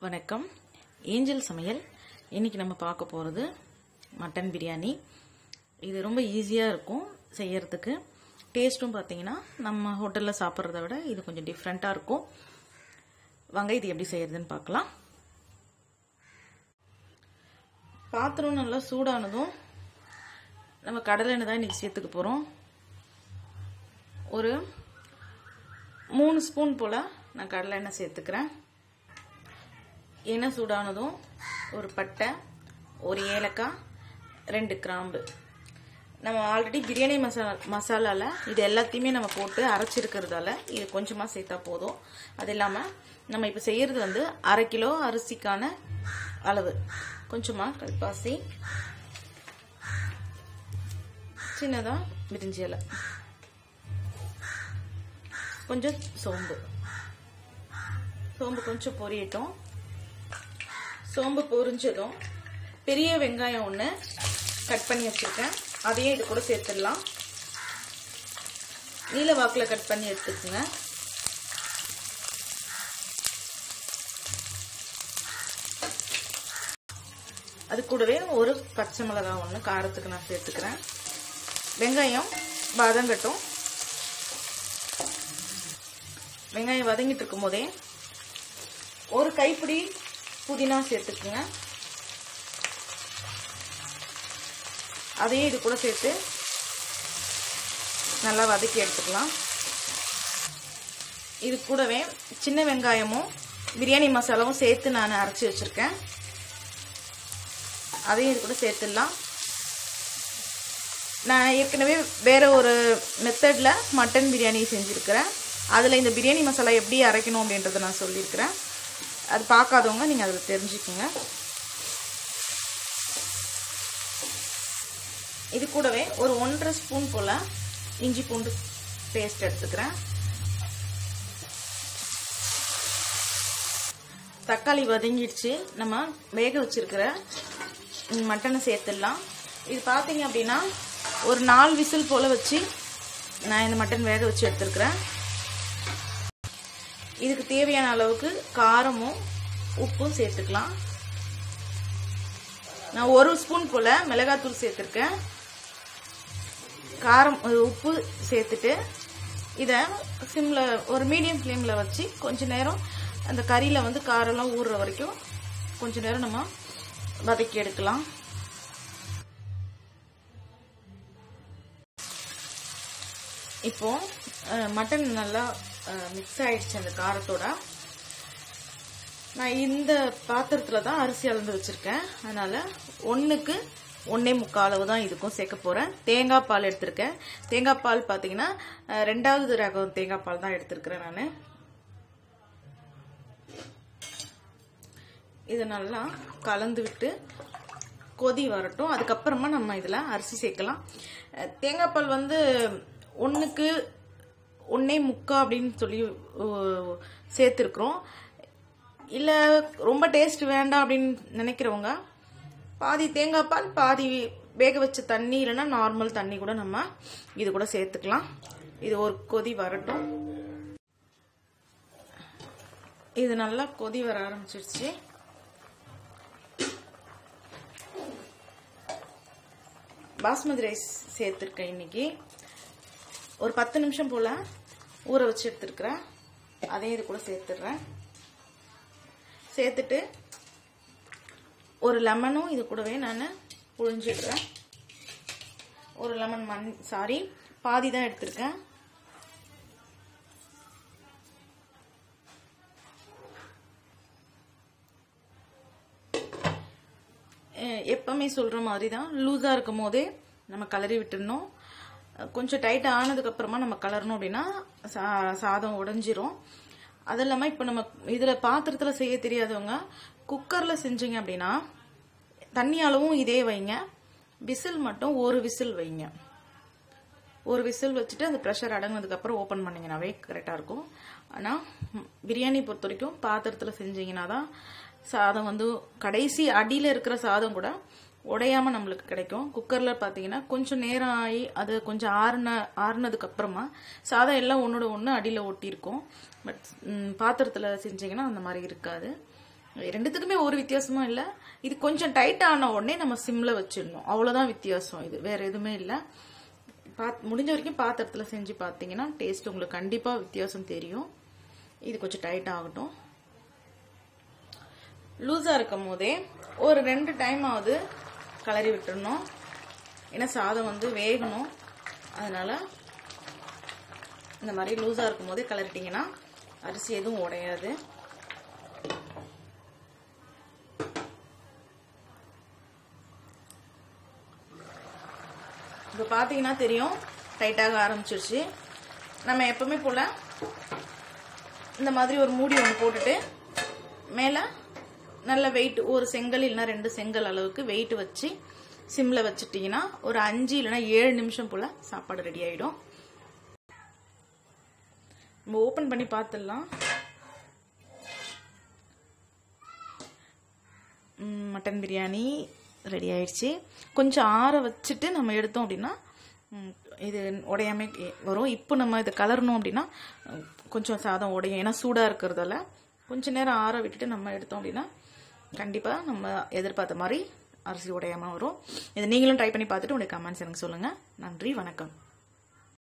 வணக்கம் ஏஞ்சல் சமையல் இன்னைக்கு நம்ம பார்க்க போகிறது மட்டன் பிரியாணி இது ரொம்ப ஈஸியாக இருக்கும் செய்யறதுக்கு டேஸ்ட்டும் பார்த்தீங்கன்னா நம்ம ஹோட்டலில் சாப்பிட்றத விட இது கொஞ்சம் டிஃப்ரெண்ட்டாக இருக்கும் வாங்க இது எப்படி செய்யறதுன்னு பார்க்கலாம் பாத்திரம் நல்லா சூடானதும் நம்ம கடலை எண்ணெய் தான் இன்றைக்கி சேர்த்துக்க போகிறோம் ஒரு மூணு ஸ்பூன் போல் நான் கடலை எண்ணெய் சேர்த்துக்கிறேன் எண்ணெய் சூடானதும் ஒரு பட்டை ஒரு ஏலக்காய் ரெண்டு கிராம்பு நம்ம ஆல்ரெடி பிரியாணி மசாலா மசாலாவில் இது எல்லாத்தையுமே நம்ம போட்டு அரைச்சிருக்கிறதால இது கொஞ்சமாக சேர்த்தா போதும் அது இல்லாமல் நம்ம இப்போ செய்கிறது வந்து அரை கிலோ அரிசிக்கான அளவு கொஞ்சமாக கல்பாசி சின்னதாக பிரிஞ்சி இலை கொஞ்சம் சோம்பு சோம்பு கொஞ்சம் பொரியட்டும் சோம்பு பொரிஞ்சதும் பெரிய வெங்காயம் ஒன்று கட் பண்ணி வச்சுருக்கேன் அதையும் இது கூட சேர்த்துடலாம் நீல வாக்கில் கட் பண்ணி எடுத்துக்கோங்க அது கூடவே ஒரு பச்சை மிளகாய் ஒன்று காரத்துக்கு நான் சேர்த்துக்கிறேன் வெங்காயம் வதங்கட்டும் வெங்காயம் வதங்கிட்டு இருக்கும் போதே ஒரு கைப்பிடி புதினா சேர்த்துக்குங்க அதையும் இது கூட சேர்த்து நல்லா வதக்கி எடுத்துக்கலாம் இது கூடவே சின்ன வெங்காயமும் பிரியாணி மசாலாவும் சேர்த்து நான் அரைச்சி வச்சுருக்கேன் அதையும் இது கூட சேர்த்துடலாம் நான் ஏற்கனவே வேறு ஒரு மெத்தடில் மட்டன் பிரியாணி செஞ்சுருக்கிறேன் அதில் இந்த பிரியாணி மசாலா எப்படி அரைக்கணும் அப்படின்றத நான் சொல்லியிருக்கிறேன் அது பார்க்காதவங்க நீங்கள் அதில் தெரிஞ்சுக்கோங்க இது கூடவே ஒரு ஒன்றரை ஸ்பூன் போல் இஞ்சி பூண்டு பேஸ்ட் எடுத்துக்கிறேன் தக்காளி வதங்கிடுச்சு நம்ம வேக வச்சிருக்கிற மட்டனை சேர்த்துடலாம் இது பார்த்தீங்க அப்படின்னா ஒரு நாலு விசில் போல் வச்சு நான் இந்த மட்டன் வேக வச்சு எடுத்துருக்கிறேன் இதுக்கு தேவையான அளவுக்கு காரமும் உப்பும் சேர்த்துக்கலாம் நான் ஒரு ஸ்பூன் போல் மிளகாத்தூள் சேர்த்துருக்கேன் காரம் உப்பு சேர்த்துட்டு இதை சிம்மில் ஒரு மீடியம் ஃப்ளேமில் வச்சு கொஞ்ச நேரம் அந்த கறியில் வந்து காரெல்லாம் ஊறுற வரைக்கும் கொஞ்ச நேரம் நம்ம வதக்கி எடுக்கலாம் இப்போ மட்டன் நல்லா மிக்ஸ் ஆயிடுச்சு அந்த காரத்தோட நான் இந்த பாத்திரத்தில் தான் அரிசி அளந்து வச்சுருக்கேன் அதனால் ஒன்றுக்கு ஒன்றே முக்கால் அளவு தான் இதுக்கும் சேர்க்க போகிறேன் தேங்காய் பால் எடுத்திருக்கேன் தேங்காய் பால் பார்த்தீங்கன்னா ரெண்டாவது ரகம் தேங்காய் பால் தான் எடுத்திருக்கிறேன் நான் இது நல்லா கலந்து விட்டு கொதி வரட்டும் அதுக்கப்புறமா நம்ம இதில் அரிசி சேர்க்கலாம் தேங்காய் பால் வந்து ஒன்றுக்கு ஒன்றே முக்கா அப்படின்னு சொல்லி சேர்த்துருக்குறோம் இல்லை ரொம்ப டேஸ்ட் வேண்டாம் அப்படின்னு நினைக்கிறவங்க பாதி தேங்காய் பால் பாதி வேக வச்ச தண்ணி இல்லைன்னா நார்மல் தண்ணி கூட நம்ம இது கூட சேர்த்துக்கலாம் இது ஒரு கொதி வரட்டும் இது நல்லா கொதி வர ஆரம்பிச்சிருச்சு பாஸ்மதி ரைஸ் சேர்த்துருக்கேன் இன்னைக்கு ஒரு பத்து நிமிஷம் போல் ஊற வச்சு எடுத்துருக்குறேன் அதையும் இது கூட சேர்த்துடுறேன் சேர்த்துட்டு ஒரு லெமனும் இது கூடவே நான் புழிஞ்சிடுறேன் ஒரு லெமன் மண் சாரி பாதி தான் எடுத்திருக்கேன் எப்பவுமே சொல்கிற மாதிரி தான் லூஸாக இருக்கும் போதே நம்ம கலரி விட்டுடணும் கொஞ்சம் டைட் ஆனதுக்கப்புறமா நம்ம கலரணும் அப்படின்னா சா சாதம் உடஞ்சிரும் அது இல்லாமல் இப்போ நம்ம இதில் பாத்திரத்தில் செய்ய தெரியாதவங்க குக்கரில் செஞ்சீங்க அப்படின்னா தண்ணி அளவும் இதே வைங்க விசில் மட்டும் ஒரு விசில் வைங்க ஒரு விசில் வச்சுட்டு அந்த ப்ரெஷர் அடங்கினதுக்கப்புறம் ஓப்பன் பண்ணிங்கனாவே கரெக்டாக இருக்கும் ஆனால் பிரியாணி பொறுத்த வரைக்கும் பாத்திரத்தில் செஞ்சீங்கன்னா தான் சாதம் வந்து கடைசி அடியில் இருக்கிற சாதம் கூட உடையாம நம்மளுக்கு கிடைக்கும் குக்கரில் பார்த்தீங்கன்னா கொஞ்சம் நேரம் ஆகி அது கொஞ்சம் ஆறுன ஆறுனதுக்கு அப்புறமா சாதம் எல்லாம் ஒன்றோட ஒன்று அடியில் ஒட்டியிருக்கும் பட் பாத்திரத்தில் செஞ்சீங்கன்னா அந்த மாதிரி இருக்காது ரெண்டுத்துக்குமே ஒரு வித்தியாசமும் இல்லை இது கொஞ்சம் டைட் ஆன உடனே நம்ம சிம்ல வச்சிடணும் அவ்வளவுதான் வித்தியாசம் இது வேற எதுவுமே இல்லை பாத் முடிஞ்ச வரைக்கும் பாத்திரத்தில் செஞ்சு பார்த்தீங்கன்னா டேஸ்ட் உங்களுக்கு கண்டிப்பாக வித்தியாசம் தெரியும் இது கொஞ்சம் டைட் ஆகட்டும் லூஸாக இருக்கும் போதே ஒரு ரெண்டு டைம் ஆகுது கலரி விட்டுறணும் ஏன்னா சாதம் வந்து வேகணும் அதனால இந்த மாதிரி லூஸாக இருக்கும் போதே கலரிட்டிங்கன்னா அரிசி எதுவும் உடையாது இப்போ பார்த்தீங்கன்னா தெரியும் டைட்டாக ஆரம்பிச்சிருச்சு நம்ம எப்பவுமே போல் இந்த மாதிரி ஒரு மூடி ஒன்று போட்டுட்டு மேலே நல்ல வெயிட் ஒரு செங்கல் இல்லைன்னா ரெண்டு செங்கல் அளவுக்கு வெயிட் வச்சு சிம்மில் வச்சுட்டிங்கன்னா ஒரு அஞ்சு இல்லைன்னா ஏழு நிமிஷம் போல் சாப்பாடு ரெடி ஆகிடும் நம்ம ஓப்பன் பண்ணி பார்த்துடலாம் மட்டன் பிரியாணி ரெடி ஆயிடுச்சு கொஞ்சம் ஆற வச்சுட்டு நம்ம எடுத்தோம் அப்படின்னா இது உடையாம வரும் இப்போ நம்ம இதை கலரணும் அப்படின்னா கொஞ்சம் சாதம் உடையும் ஏன்னா சூடாக இருக்கிறதால கொஞ்சம் நேரம் ஆற விட்டுட்டு நம்ம எடுத்தோம் அப்படின்னா கண்டிப்பாக நம்ம எதிர்பார்த்த மாதிரி அரிசி உடையாமல் வரும் இதை நீங்களும் ட்ரை பண்ணி பார்த்துட்டு உங்களுடைய கமெண்ட்ஸ் எனக்கு சொல்லுங்கள் நன்றி வணக்கம்